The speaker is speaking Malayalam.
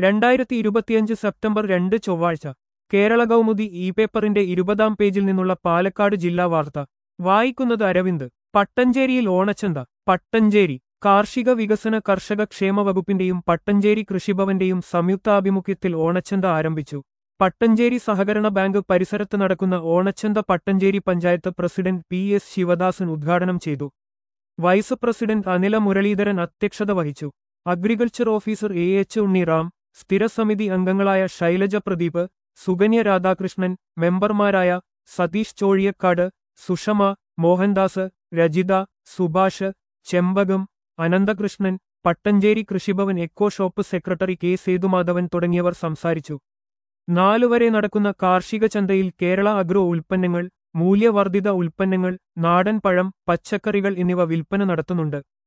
രണ്ടായിരത്തി ഇരുപത്തിയഞ്ച് സെപ്റ്റംബർ രണ്ട് ചൊവ്വാഴ്ച കേരള കൗമുദി ഇ പേപ്പറിന്റെ ഇരുപതാം പേജിൽ നിന്നുള്ള പാലക്കാട് ജില്ലാ വാർത്ത വായിക്കുന്നത് അരവിന്ദ് പട്ടഞ്ചേരിയിൽ ഓണച്ചന്ത പട്ടഞ്ചേരി കാർഷിക വികസന കർഷക ക്ഷേമ വകുപ്പിന്റെയും പട്ടഞ്ചേരി കൃഷിഭവന്റെയും സംയുക്താഭിമുഖ്യത്തിൽ ഓണച്ചന്ത ആരംഭിച്ചു പട്ടഞ്ചേരി സഹകരണ ബാങ്ക് പരിസരത്ത് നടക്കുന്ന ഓണച്ചന്ത Pattancheri panchayat president P S Sivadasan ഉദ്ഘാടനം ചെയ്തു വൈസ് പ്രസിഡന്റ് അനില മുരളീധരൻ അധ്യക്ഷത വഹിച്ചു agriculture officer A H Unniram സ്ഥിരസമിതി അംഗങ്ങളായ ശൈലജ പ്രദീപ് സുകന്യ രാധാകൃഷ്ണൻ മെമ്പർമാരായ Satheesh Chozhiyakkad Sushama Mohandas Rajitha Subhash Chembakam Ananthakrishnan Pattancheri Krishibhavan eco shop secretary K Sethumadhavan തുടങ്ങിയവർ സംസാരിച്ചു നാലുവരെ നടക്കുന്ന കാർഷിക ചന്തയിൽ കേരള അഗ്രോ ഉൽപ്പന്നങ്ങൾ മൂല്യവർദ്ധിത ഉൽപ്പന്നങ്ങൾ നാടൻ പഴം പച്ചക്കറികൾ എന്നിവ വിൽപ്പന നടത്തുന്നുണ്ട്